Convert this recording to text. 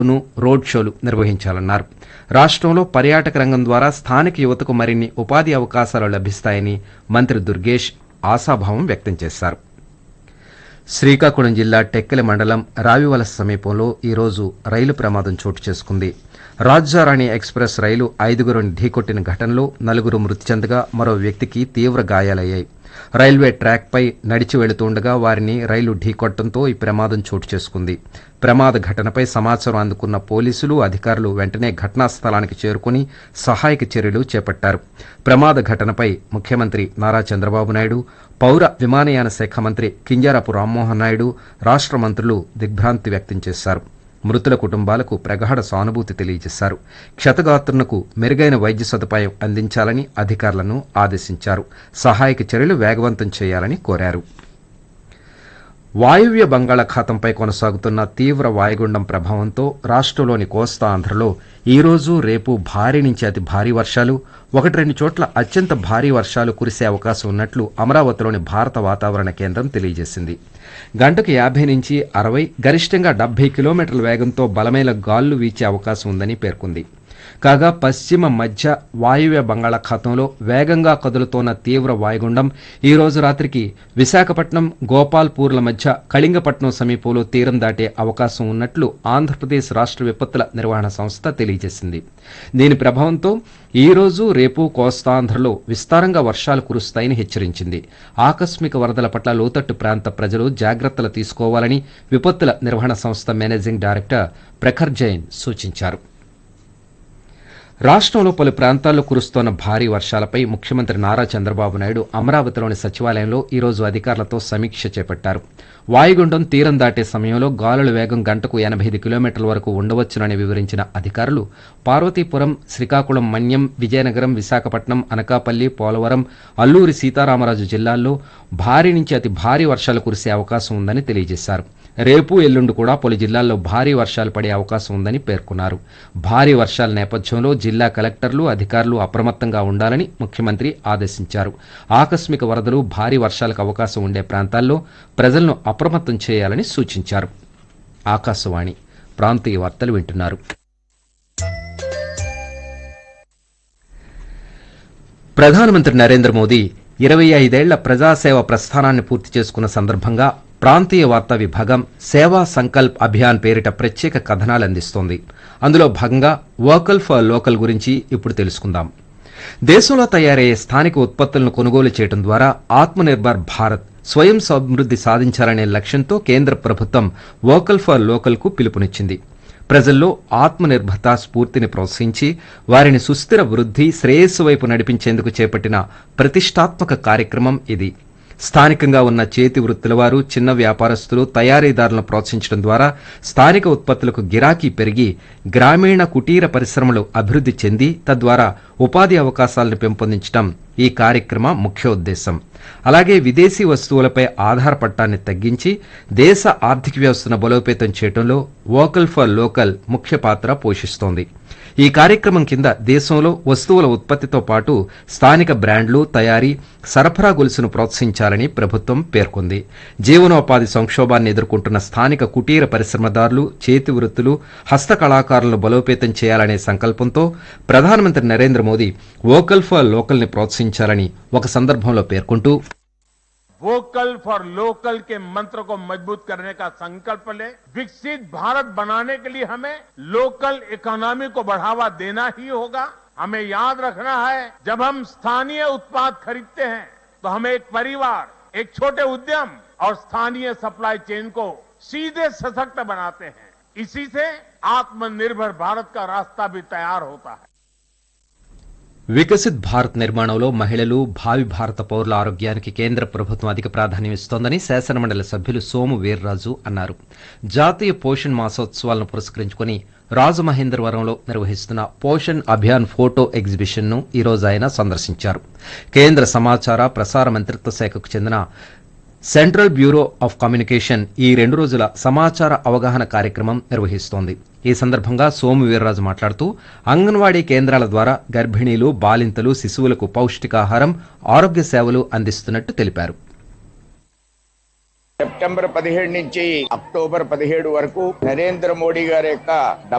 ను రోడ్ షోలు నిర్వహించాలన్నారు రాష్ట్రంలో పర్యాటక రంగం ద్వారా స్థానిక యువతకు మరిన్ని ఉపాధి అవకాశాలు లభిస్తాయని మంత్రి దుర్గేష్ ఆశాభావం వ్యక్తం చేశారు శ్రీకాకుళం జిల్లా టెక్కెల మండలం రావివలస సమీపంలో ఈరోజు రైలు ప్రమాదం చోటు చేసుకుంది రాజ్యారాణి ఎక్స్ప్రెస్ రైలు ఐదుగురుని ఢీకొట్టిన ఘటనలో నలుగురు మృతి చెందగా మరో వ్యక్తికి తీవ్ర గాయాలయ్యాయి రైల్వే ట్రాక్పై నడిచి వెళుతుండగా వారిని రైలు ఢీకొట్టడంతో ఈ ప్రమాదం చోటు చేసుకుంది ప్రమాద ఘటనపై సమాచారం అందుకున్న పోలీసులు అధికారులు వెంటనే ఘటనా స్థలానికి చేరుకుని సహాయక చర్యలు చేపట్టారు ప్రమాద ఘటనపై ముఖ్యమంత్రి నారా చంద్రబాబు నాయుడు పౌర విమానయాన శాఖ మంత్రి కింజారపు రామ్మోహన్ నాయుడు రాష్ట్ర మంత్రులు దిగ్భ్రాంతి వ్యక్తం చేశారు మృతుల కుటుంబాలకు ప్రగాఢ సానుభూతి తెలియజేశారు క్షతగాత్రులకు మెరుగైన వైద్య సదుపాయం అందించాలని అధికారులను ఆదేశించారు సహాయక చర్యలు వేగవంతం చేయాలని కోరారు వాయువ్య బంగాళాఖాతంపై కొనసాగుతున్న తీవ్ర వాయుగుండం ప్రభావంతో రాష్ట్రంలోని కోస్తా ఆంధ్రలో ఈ రోజు రేపు భారీ నుంచి అతి భారీ వర్షాలు ఒకటి రెండు చోట్ల అత్యంత భారీ వర్షాలు కురిసే అవకాశం ఉన్నట్లు అమరావతిలోని భారత వాతావరణ కేంద్రం తెలియజేసింది గంటకు యాభై నుంచి అరవై గరిష్టంగా డెబ్బై కిలోమీటర్ల వేగంతో బలమైన గాలులు వీచే అవకాశం ఉందని పేర్కొంది కాగా పశ్చిమ మధ్య వాయువ్య బంగాళాఖాతంలో వేగంగా కదులుతోన్న తీవ్ర వాయుగుండం ఈ రోజు రాత్రికి విశాఖపట్నం గోపాల్పూర్ల మధ్య కళింగపట్నం సమీపంలో తీరం దాటే అవకాశం ఉన్నట్లు ఆంధ్రప్రదేశ్ రాష్ట్ర విపత్తుల నిర్వహణ సంస్థ తెలియజేసింది దీని ప్రభావంతో ఈ రోజు రేపు కోస్తాంధ్రలో విస్తారంగా వర్షాలు కురుస్తాయని హెచ్చరించింది ఆకస్మిక వరదల పట్ల లోతట్టు ప్రాంత ప్రజలు జాగ్రత్తలు తీసుకోవాలని విపత్తుల నిర్వహణ సంస్థ మేనేజింగ్ డైరెక్టర్ ప్రఖర్ జైన్ సూచించారు రాష్ట్రంలో పలు ప్రాంతాల్లో కురుస్తోన్న భారీ వర్షాలపై ముఖ్యమంత్రి నారా చంద్రబాబు నాయుడు అమరావతిలోని సచివాలయంలో ఈరోజు అధికారులతో సమీక్ష చేపట్టారు వాయుగుండం తీరం దాటే సమయంలో గాలుల వేగం గంటకు ఎనభై ఐదు కిలోమీటర్ల వరకు ఉండవచ్చునని వివరించిన అధికారులు పార్వతీపురం శ్రీకాకుళం మన్యం విజయనగరం విశాఖపట్నం అనకాపల్లి పోలవరం అల్లూరి సీతారామరాజు జిల్లాల్లో భారీ నుంచి అతి భారీ వర్షాలు కురిసే అవకాశం ఉందని తెలియజేశారు రేపు ఎల్లుండి కూడా పలు జిల్లాల్లో భారీ వర్షాలు పడే అవకాశం ఉందని పేర్కొన్నారు భారీ వర్షాల నేపథ్యంలో జిల్లా కలెక్టర్లు అధికారులు అప్రమత్తంగా ఉండాలని ముఖ్యమంత్రి ఆదేశించారు ఆకస్మిక వరదలు భారీ వర్షాలకు అవకాశం ఉండే ప్రాంతాల్లో ప్రజలను అప్రమత్తం చేయాలని సూచించారు ఆకాశవాణి ప్రాంతీయ వార్తలు వింటున్నారు ప్రధానమంత్రి నరేంద్ర మోదీ ఇరవై ఐదేళ్ల ప్రజాసేవ ప్రస్థానాన్ని పూర్తి చేసుకున్న సందర్భంగా ప్రాంతీయ వార్తా విభాగం సేవా సంకల్ప్ అభియాన్ పేరిట ప్రత్యేక కథనాలు అందిస్తోంది అందులో భాగంగా వోకల్ ఫర్ లోకల్ గురించి ఇప్పుడు తెలుసుకుందాం దేశంలో తయారయ్యే స్థానిక ఉత్పత్తులను కొనుగోలు చేయడం ద్వారా ఆత్మనిర్భర్ భారత్ స్వయం సమృద్ధి సాధించాలనే లక్ష్యంతో కేంద్ర ప్రభుత్వం వోకల్ ఫర్ లోకల్ కు పిలుపునిచ్చింది ప్రజల్లో ఆత్మనిర్భరత స్ఫూర్తిని ప్రోత్సహించి వారిని సుస్థిర వృద్ధి శ్రేయస్సు వైపు నడిపించేందుకు చేపట్టిన ప్రతిష్టాత్మక కార్యక్రమం ఇది స్థానికంగా ఉన్న చేతి వృత్తుల వారు చిన్న వ్యాపారస్తులు తయారీదారులను ప్రోత్సహించడం ద్వారా స్థానిక ఉత్పత్తులకు గిరాకీ పెరిగి గ్రామీణ కుటీర పరిశ్రమలు అభివృద్ధి చెంది తద్వారా ఉపాధి అవకాశాలను పెంపొందించడం ఈ కార్యక్రమ ముఖ్య ఉద్దేశం అలాగే విదేశీ వస్తువులపై ఆధారపడటాన్ని తగ్గించి దేశ ఆర్థిక వ్యవస్థను బలోపేతం చేయడంలో వోకల్ ఫర్ లోకల్ ముఖ్య పాత్ర పోషిస్తోంది ఈ కార్యక్రమం కింద దేశంలో వస్తువుల ఉత్పత్తితో పాటు స్థానిక బ్రాండ్లు తయారీ సరఫరా గొలుసును ప్రోత్సహించాలని ప్రభుత్వం పేర్కొంది జీవనోపాధి సంక్షోభాన్ని ఎదుర్కొంటున్న స్థానిక కుటీర పరిశ్రమదారులు చేతి వృత్తులు హస్తకళాకారులను బలోపేతం చేయాలనే సంకల్పంతో ప్రధానమంత్రి Narendra Modi vocal for local ని ప్రోత్సహించాలని ఒక సందర్భంలో పేర్కొంటూ वोकल फॉर लोकल के मंत्र को मजबूत करने का संकल्प ले विकसित भारत बनाने के लिए हमें लोकल इकोनॉमी को बढ़ावा देना ही होगा हमें याद रखना है जब हम स्थानीय उत्पाद खरीदते हैं तो हमें एक परिवार एक छोटे उद्यम और स्थानीय सप्लाई चेन को सीधे सशक्त बनाते हैं इसी से आत्मनिर्भर भारत का रास्ता भी तैयार होता है వికసిత్ భారత్ నిర్మాణంలో మహిళలు భావి భారత పౌరుల ఆరోగ్యానికి కేంద్ర ప్రభుత్వం అధిక ప్రాధాన్యం ఇస్తోందని శాసనమండలి సభ్యులు సోము వీర్రాజు అన్నారు జాతీయ పోషణ్ మాసోత్సవాలను పురస్కరించుకుని రాజమహేంద్రవరంలో నిర్వహిస్తున్న పోషణ్ అభియాన్ ఫోటో ఎగ్జిబిషన్ ను ఈ రోజు ఆయన సందర్శించారు కేంద్ర సమాచార ప్రసార మంత్రిత్వ శాఖకు చెందిన సెంట్రల్ బ్యూరో ఆఫ్ కమ్యూనికేషన్ ఈ రెండు రోజుల సమాచార అవగాహన కార్యక్రమం నిర్వహిస్తోంది ఈ సందర్భంగా సోము వీర్రాజు మాట్లాడుతూ అంగన్వాడీ కేంద్రాల ద్వారా గర్భిణీలు బాలింతలు శిశువులకు పౌష్టికాహారం ఆరోగ్య సేవలు అందిస్తున్నట్టు తెలిపారు సెప్టెంబర్ పదిహేడు నుంచి అక్టోబర్ పదిహేడు వరకు నరేంద్ర మోడీ గారి యొక్క